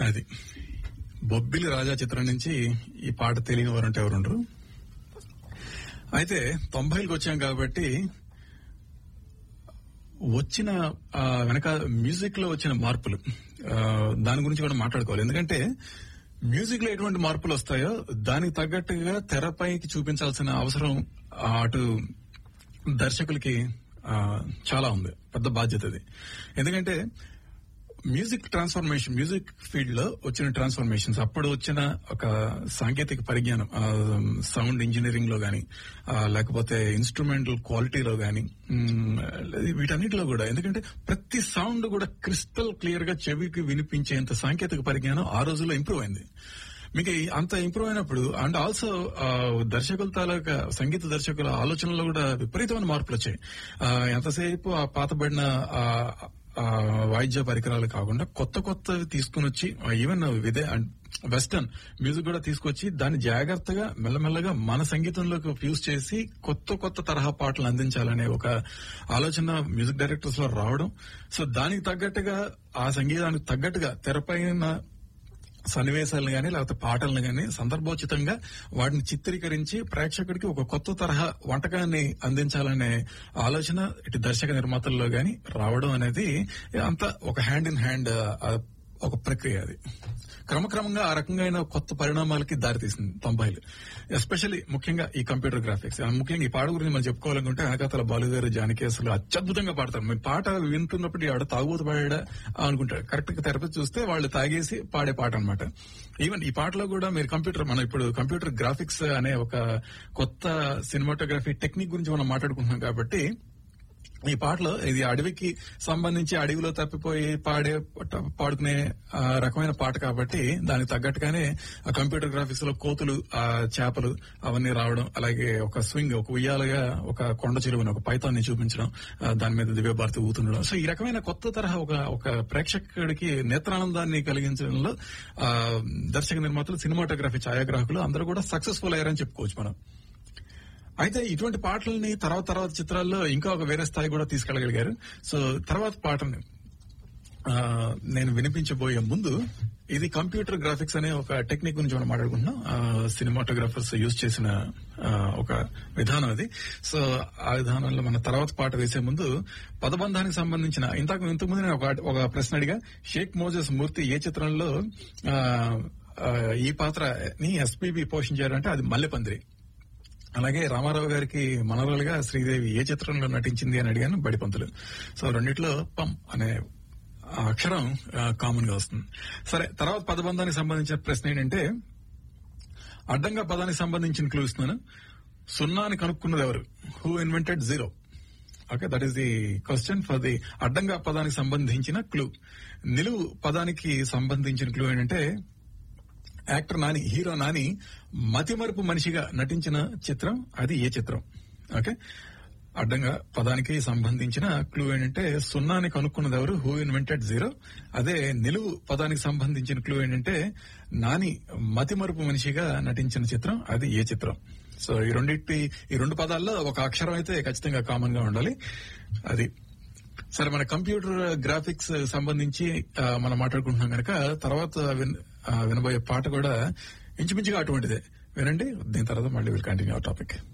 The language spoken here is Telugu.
అది బొబ్బిలి రాజా చిత్రం నుంచి ఈ పాట తెలియని వారంటే ఎవరుండరు అయితే తొంభైలకు వచ్చాం కాబట్టి వచ్చిన ఆ, వెనక మ్యూజిక్ లో వచ్చిన మార్పులు ఆ, దాని గురించి కూడా మాట్లాడుకోవాలి ఎందుకంటే మ్యూజిక్ లో ఎటువంటి మార్పులు వస్తాయో దానికి తగ్గట్టుగా తెరపైకి చూపించాల్సిన అవసరం ఆ, అటు దర్శకులకి ఆ, చాలా ఉంది పెద్ద బాధ్యత అది ఎందుకంటే మ్యూజిక్ ట్రాన్స్ఫర్మేషన్ మ్యూజిక్ ఫీల్డ్ లో వచ్చిన ట్రాన్స్ఫర్మేషన్స్ అప్పుడు వచ్చిన ఒక సాంకేతిక పరిజ్ఞానం సౌండ్ ఇంజనీరింగ్ లో గాని ఆ, లేకపోతే ఇన్స్ట్రుమెంటల్ క్వాలిటీలో గాని మ్, వీటన్నిటిలో కూడా ఎందుకంటే ప్రతి సౌండ్ కూడా క్రిస్టల్ క్లియర్ గా చెవికి వినిపించేంత సాంకేతిక పరిజ్ఞానం ఆ రోజుల్లో ఇంప్రూవ్ అయింది మీకు ఈ అంత ఇంప్రూవ్ అయినప్పుడు అండ్ ఆల్సో దర్శకుల తాలూకా సంగీత దర్శకుల ఆలోచనలో కూడా విపరీతమైన మార్పులు వచ్చాయి ఆ, ఎంతసేపు ఆ పాతబడిన ఆ, ఆ, వాయిద్య పరికరాలు కాకుండా కొత్త కొత్తవి తీసుకుని వచ్చి ఈవెన్ విదే వెస్టర్న్ మ్యూజిక్ కూడా తీసుకొచ్చి దాన్ని జాగ్రత్తగా మెల్లమెల్లగా మన సంగీతంలోకి ఫ్యూజ్ చేసి కొత్త కొత్త తరహా పాటలు అందించాలనే ఒక ఆలోచన మ్యూజిక్ డైరెక్టర్స్ లో రావడం సో దానికి తగ్గట్టుగా ఆ సంగీతానికి తగ్గట్టుగా తెరపైన సన్నివేశాలను గాని లేకపోతే పాటలను గాని సందర్భోచితంగా వాటిని చిత్రీకరించి ప్రేక్షకుడికి ఒక కొత్త తరహా వంటకాన్ని అందించాలనే ఆలోచన ఇటు దర్శక నిర్మాతల్లో గాని రావడం అనేది అంత ఒక హ్యాండ్ ఇన్ హ్యాండ్ ఒక ప్రక్రియ అది క్రమక్రమంగా ఆ రకంగా కొత్త పరిణామాలకి దారితీసింది తొంభైలు ఎస్పెషల్లీ ముఖ్యంగా ఈ కంప్యూటర్ గ్రాఫిక్స్ ఆ ముఖ్యంగా ఈ పాట గురించి మనం చెప్పుకోవాలనుకుంటే వెనకాతల బాలు గారు జానకి అసలు అత్యద్భుతంగా పాడతారు మీ పాట వింటున్నప్పుడు ఆవిడ తాగుబోతు పాడా అనుకుంటారు కరెక్ట్ గా తెరపై చూస్తే వాళ్ళు తాగేసి పాడే పాట అన్నమాట ఈవెన్ ఈ పాటలో కూడా మీరు కంప్యూటర్ మనం ఇప్పుడు కంప్యూటర్ గ్రాఫిక్స్ అనే ఒక కొత్త సినిమాటోగ్రఫీ టెక్నిక్ గురించి మనం మాట్లాడుకుంటున్నాం కాబట్టి ఈ పాటలో ఇది అడవికి సంబంధించి అడవిలో తప్పిపోయి పాడే పాడుకునే ఆ, రకమైన పాట కాబట్టి దానికి తగ్గట్టుగానే ఆ కంప్యూటర్ గ్రాఫిక్స్ లో కోతులు ఆ చేపలు అవన్నీ రావడం అలాగే ఒక స్వింగ్ ఒక ఉయ్యాలుగా ఒక కొండ చెరువుని ఒక పైతాన్ని చూపించడం ఆ, దాని మీద దివ్యభారతి ఊతుండడం సో ఈ రకమైన కొత్త తరహా ఒక ఒక ప్రేక్షకుడికి నేత్రానందాన్ని కలిగించడంలో ఆ, దర్శక నిర్మాతలు సినిమాటోగ్రఫీ ఛాయాగ్రాహకులు అందరూ కూడా సక్సెస్ఫుల్ అయ్యారని చెప్పుకోవచ్చు మనం అయితే ఇటువంటి పాటలని తర్వాత తర్వాత చిత్రాల్లో ఇంకా ఒక వేరే స్థాయి కూడా తీసుకెళ్లగలిగారు సో తర్వాత పాటని ఆ, నేను వినిపించబోయే ముందు ఇది కంప్యూటర్ గ్రాఫిక్స్ అనే ఒక టెక్నిక్ గురించి మనం మాట్లాడుకుంటున్నాం సినిమాటోగ్రాఫర్స్ యూజ్ చేసిన ఆ, ఒక విధానం అది సో ఆ విధానంలో మన తర్వాత పాట వేసే ముందు పదబంధానికి సంబంధించిన ఇంతకు ఇంతకుముందు నేను ఒక ఒక ప్రశ్న అడిగా షేక్ మోజెస్ మూర్తి ఏ చిత్రంలో ఆ, ఆ, ఈ పాత్రని ఎస్పీబి పోషించారంటే అది మల్లెపందిరి అలాగే రామారావు గారికి మనవరాలుగా శ్రీదేవి ఏ చిత్రంలో నటించింది అని అడిగాను బడిపంతులు సో రెండిట్లో పం అనే ఆ అక్షరం కామన్ గా వస్తుంది సరే తర్వాత పదబంధానికి సంబంధించిన ప్రశ్న ఏంటంటే అడ్డంగా పదానికి సంబంధించిన క్లూ ఇస్తున్నాను సున్నాని కనుక్కున్నది ఎవరు who invented zero okay that is the question for the అడ్డంగా పదానికి సంబంధించిన క్లూ నిలువు పదానికి సంబంధించిన క్లూ ఏంటంటే యాక్టర్ నాని హీరో నాని మతిమరుపు మనిషిగా నటించిన చిత్రం అది ఏ చిత్రం ఓకే అడ్డంగా పదానికి సంబంధించిన క్లూ ఏంటంటే సున్నాని కనుక్కున్నది ఎవరు హూ ఇన్వెంటెడ్ జీరో అదే నిలువు పదానికి సంబంధించిన క్లూ ఏంటంటే నాని మతిమరుపు మనిషిగా నటించిన చిత్రం అది ఏ చిత్రం సో ఈ రెండింటి ఈ రెండు పదాల్లో ఒక అక్షరం అయితే ఖచ్చితంగా కామన్ గా ఉండాలి అది సరే మన కంప్యూటర్ గ్రాఫిక్స్ సంబంధించి ఆ, మనం మాట్లాడుకుంటున్నాం కనుక తర్వాత విన్- ఆ, వినబోయే పాట కూడా ఇంచుమించుగా అటువంటిదే వినండి దీని తర్వాత మళ్ళీ విల్ కంటిన్యూ అవర్ టాపిక్